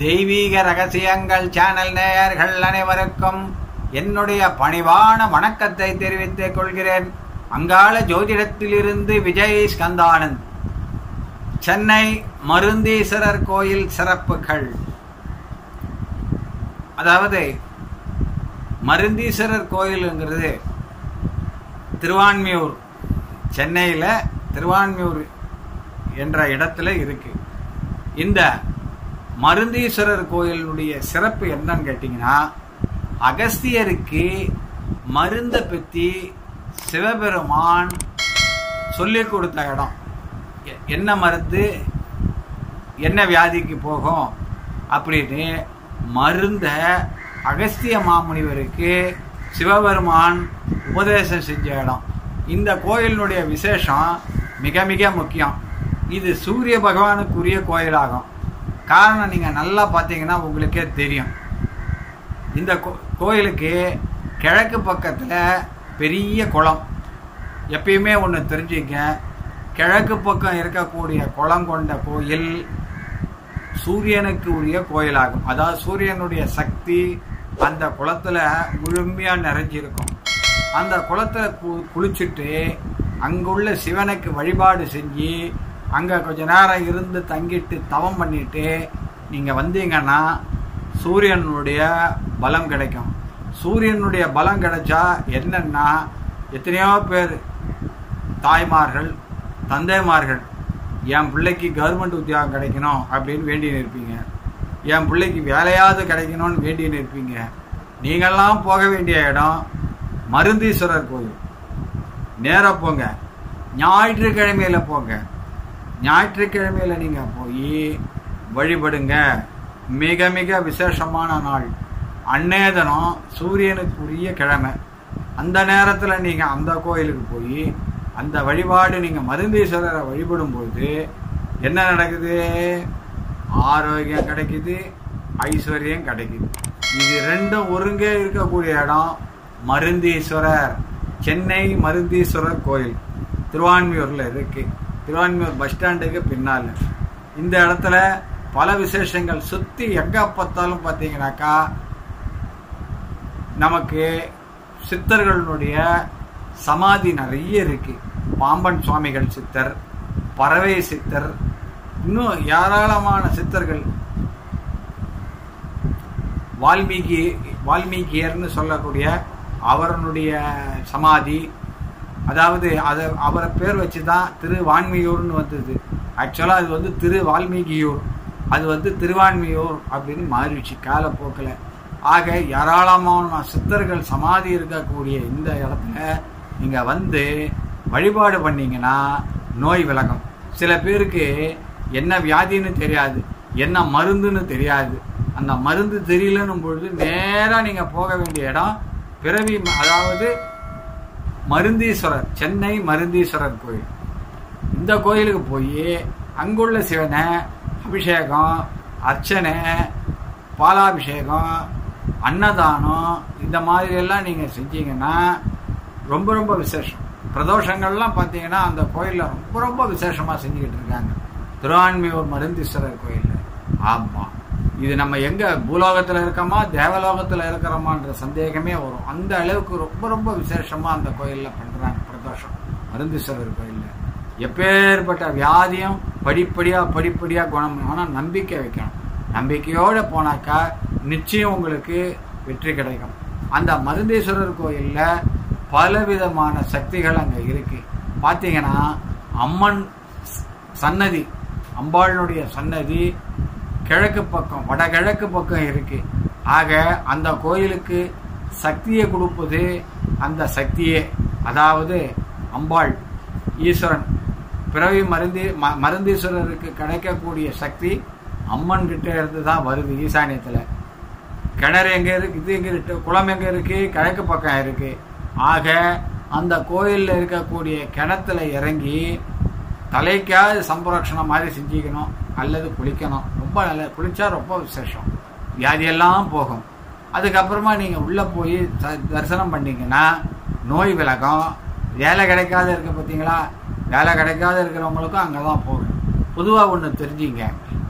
தெய்வீக ரகசியங்கள் சேனல் நேயர்கள் அனைவருக்கும் என்னுடைய பணிவான வணக்கத்தை தெரிவித்துக் கொள்கிறேன் அங்காள ஜோதிடத்திலிருந்து விஜய் ஸ்கந்தானந்த் சென்னை மருந்தீஸ்வரர் கோயில் சிறப்புகள் அதாவது மருந்தீஸ்வரர் கோயிலுங்கிறது திருவான்மியூர் சென்னையில் திருவான்மியூர் என்ற இடத்துல இருக்கு இந்த மருந்தீஸ்வரர் கோயிலுடைய சிறப்பு என்னன்னு கேட்டிங்கன்னா அகஸ்தியருக்கு மருந்தை பற்றி சிவபெருமான் சொல்லிக் கொடுத்த இடம் எ- என்ன மருந்து என்ன வியாதிக்கு போகும் அப்படின்னு மருந்தை அகஸ்திய மாமுனிவருக்கு சிவபெருமான் உபதேசம் செஞ்ச இடம் இந்த கோயிலினுடைய விசேஷம் மிக மிக முக்கியம் இது சூரிய பகவானுக்குரிய கோயிலாகும் காரணம் நீங்கள் நல்லா பார்த்தீங்கன்னா உங்களுக்கே தெரியும் இந்த கோ- கோயிலுக்கு கிழக்கு பக்கத்தில் பெரிய குளம் எப்பயுமே ஒன்று தெரிஞ்சுங்க கிழக்கு பக்கம் இருக்கக்கூடிய குளம் கொண்ட கோயில் சூரியனுக்கு உரிய கோயிலாகும் அதாவது சூரியனுடைய சக்தி அந்த குளத்துல முழுமையா நிறைஞ்சிருக்கும் அந்த குளத்துல கு- குளிச்சுட்டு அங்குள்ள சிவனுக்கு வழிபாடு செஞ்சு அங்க கொஞ்ச நேரம் இருந்து தங்கிட்டு தவம் பண்ணிட்டு நீங்க வந்தீங்கன்னா சூரியனுடைய பலம் கிடைக்கும் சூரியனுடைய பலம் கிடைச்சா என்னன்னா எத்தனையோ பேர் தாய்மார்கள் தந்தைமார்கள் என் பிள்ளைக்கு கவர்மெண்ட் உத்தியோகம் கிடைக்கணும் அப்படின்னு வேண்டி நிற்பீங்க என் பிள்ளைக்கு வேலையாவது கிடைக்கணும்னு வேண்டி நிற்பீங்க நீங்கள்லாம் போக வேண்டிய இடம் மருந்தீஸ்வரர் கோயில் நேராக போங்க ஞாயிற்றுக்கிழமையில போங்க ஞாயிற்றுக்கிழமையில நீங்க போய் வழிபடுங்க மிக மிக விசேஷமான நாள் அன்னைய தினம் சூரியனுக்குரிய கிழமை அந்த நேரத்தில் நீங்க அந்த கோயிலுக்கு போய் அந்த வழிபாடு நீங்க மருந்தீஸ்வரரை வழிபடும்போது என்ன நடக்குது ஆரோக்கியம் கிடைக்குது ஐஸ்வர்யம் கிடைக்குது இது ரெண்டும் ஒருங்கே இருக்கக்கூடிய இடம் மருந்தீஸ்வரர் சென்னை மருந்தீஸ்வரர் கோயில் திருவான்மியூர்ல இருக்கு திருவான்மியூர் பஸ் ஸ்டாண்டுக்கு பின்னால இந்த இடத்துல பல விசேஷங்கள் சுத்தி எங்க பார்த்தாலும் பார்த்தீங்கன்னாக்கா நமக்கு சித்தர்களுடைய சமாதி நிறைய இருக்கு பாம்பன் சுவாமிகள் சித்தர் பறவை சித்தர் இன்னும் ஏராளமான சித்தர்கள் வால்மீகி வால்மீகியர்னு சொல்லக்கூடிய அவருடைய சமாதி அதாவது அதை அவரை பேர் வச்சு தான் திரு வான்மியூர்னு வந்தது ஆக்சுவலாக அது வந்து திரு வால்மீகியூர் அது வந்து திருவான்மியூர் அப்படின்னு மாறிடுச்சு காலப்போக்கில் ஆக ஏராளமான சித்தர்கள் சமாதி இருக்கக்கூடிய இந்த இடத்துல நீங்கள் வந்து வழிபாடு பண்ணீங்கன்னா நோய் விலகும் சில பேருக்கு என்ன வியாதின்னு தெரியாது என்ன மருந்துன்னு தெரியாது அந்த மருந்து தெரியலன்னும் பொழுது நேராக நீங்கள் போக வேண்டிய இடம் பிறவி ம- அதாவது மருந்தீஸ்வரர் சென்னை மருந்தீஸ்வரர் கோயில் இந்த கோயிலுக்கு போய் அங்குள்ள சிவனை அபிஷேகம் அர்ச்சனை பாலாபிஷேகம் அன்னதானம் இந்த மாதிரி எல்லாம் நீங்கள் செஞ்சீங்கன்னா ரொம்ப ரொம்ப விசேஷம் பிரதோஷங்கள்லாம் பார்த்தீங்கன்னா அந்த கோயிலில் ரொம்ப ரொம்ப விசேஷமாக செஞ்சுக்கிட்டு இருக்காங்க திருவான்மியூர் மருந்தீஸ்வரர் கோயிலில் ஆமாம் இது நம்ம எங்க பூலோகத்தில் இருக்கோமா தேவலோகத்தில் இருக்கிறோமான்ற சந்தேகமே வரும் அந்த அளவுக்கு ரொம்ப ரொம்ப விசேஷமா அந்த கோயிலில் பண்றாங்க பிரதோஷம் மருந்தீஸ்வரர் கோயிலில் எப்பேற்பட்ட வியாதியும் படிப்படியா படிப்படியா குணம் ஆனால் நம்பிக்கை வைக்கணும் நம்பிக்கையோட போனாக்கா நிச்சயம் உங்களுக்கு வெற்றி கிடைக்கும் அந்த மருந்தீஸ்வரர் கோயில்ல பலவிதமான சக்திகள் அங்க இருக்கு பார்த்தீங்கன்னா அம்மன் சன்னதி அம்பாளுடைய சன்னதி கிழக்கு பக்கம் வடகிழக்கு பக்கம் இருக்கு ஆக அந்த கோயிலுக்கு சக்தியை கொடுப்பது அந்த சக்தியே அதாவது அம்பாள் ஈஸ்வரன் பிறவி மருந்தி ம- மருந்தீஸ்வரருக்கு கிடைக்கக்கூடிய சக்தி அம்மன் கிட்ட இருந்து தான் வருது ஈசானியத்தில் கிணறு எங்க இருக்கு இது எங்க இருக்கு குளம் எங்க இருக்கு கிழக்கு பக்கம் இருக்கு ஆக அந்த கோயில்ல இருக்கக்கூடிய கிணத்துல இறங்கி தலைக்காவது சம்பரட்சணம் மாதிரி செஞ்சுக்கணும் அல்லது குளிக்கணும் ரொம்ப நல்ல குளிச்சா ரொம்ப விசேஷம் வியாதியெல்லாம் போகும் அதுக்கப்புறமா நீங்க உள்ள போய் த- தரிசனம் பண்ணீங்கன்னா நோய் விலகும் வேலை கிடைக்காத இருக்க பார்த்தீங்களா வேலை கிடைக்காத இருக்கிறவங்களுக்கும் அங்கே தான் போகும் பொதுவாக ஒன்று தெரிஞ்சுங்க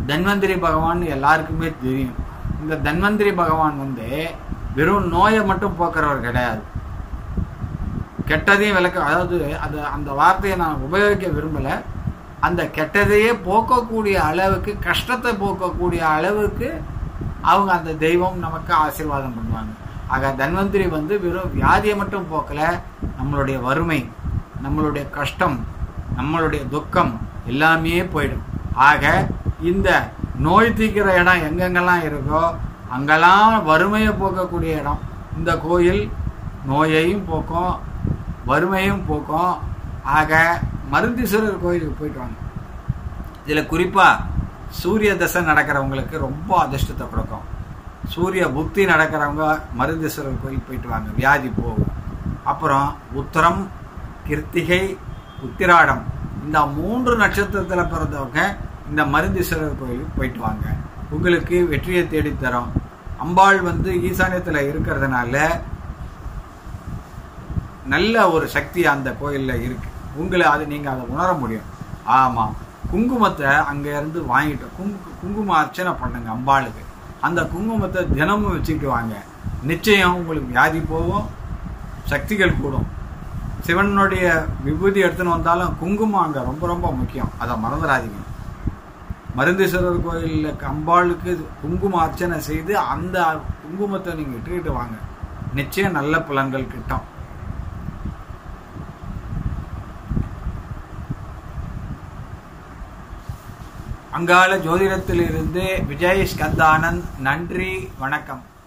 தன்வந்திரி பகவான் எல்லாருக்குமே தெரியும் இந்த தன்வந்திரி பகவான் வந்து வெறும் நோயை மட்டும் போக்குறவர் கிடையாது கெட்டதையும் விளக்க அதாவது அது அந்த வார்த்தையை நான் உபயோகிக்க விரும்பலை அந்த கெட்டதையே போக்கக்கூடிய அளவுக்கு கஷ்டத்தை போக்கக்கூடிய அளவுக்கு அவங்க அந்த தெய்வம் நமக்கு ஆசீர்வாதம் பண்ணுவாங்க ஆக தன்வந்திரி வந்து வெறும் வியாதியை மட்டும் போக்கல நம்மளுடைய வறுமை நம்மளுடைய கஷ்டம் நம்மளுடைய துக்கம் எல்லாமே போயிடும் ஆக இந்த நோய் தீக்கிற இடம் எங்கெங்கெல்லாம் இருக்கோ அங்கெல்லாம் வறுமையை போக்கக்கூடிய இடம் இந்த கோயில் நோயையும் போக்கும் வறுமையும் போக்கும் ஆக மருந்தீஸ்வரர் கோயிலுக்கு போயிட்டு வாங்க இதில் குறிப்பாக சூரிய தசை நடக்கிறவங்களுக்கு ரொம்ப அதிர்ஷ்டத்தை கொடுக்கும் சூரிய புக்தி நடக்கிறவங்க மருந்தீஸ்வரர் கோயில் போயிட்டு வாங்க வியாதி போகும் அப்புறம் உத்தரம் கிருத்திகை உத்திராடம் இந்த மூன்று நட்சத்திரத்தில் பிறந்தவங்க இந்த மருந்தீஸ்வரர் கோயிலுக்கு போயிட்டு வாங்க உங்களுக்கு வெற்றியை தேடித்தரும் அம்பாள் வந்து ஈசானியத்தில் இருக்கிறதுனால நல்ல ஒரு சக்தி அந்த கோயிலில் இருக்கு உங்களை அது நீங்கள் அதை உணர முடியும் ஆமாம் குங்குமத்தை அங்கேருந்து வாங்கிட்டு குங்கு குங்கும அர்ச்சனை பண்ணுங்க அம்பாளுக்கு அந்த குங்குமத்தை தினமும் வச்சுக்கிட்டு வாங்க நிச்சயம் உங்களுக்கு வியாதி போகும் சக்திகள் கூடும் சிவனுடைய விபூதி எடுத்துன்னு வந்தாலும் குங்குமம் அங்கே ரொம்ப ரொம்ப முக்கியம் அதை மறந்துடாதீங்க மருந்தீஸ்வரர் கோயிலில் அம்பாளுக்கு குங்கும அர்ச்சனை செய்து அந்த குங்குமத்தை நீங்கள் இட்டுக்கிட்டு வாங்க நிச்சயம் நல்ல பலன்கள் கிட்டும் அங்காள ஜோதிடத்திலிருந்து விஜய் ஸ்கந்தானந்த் நன்றி வணக்கம்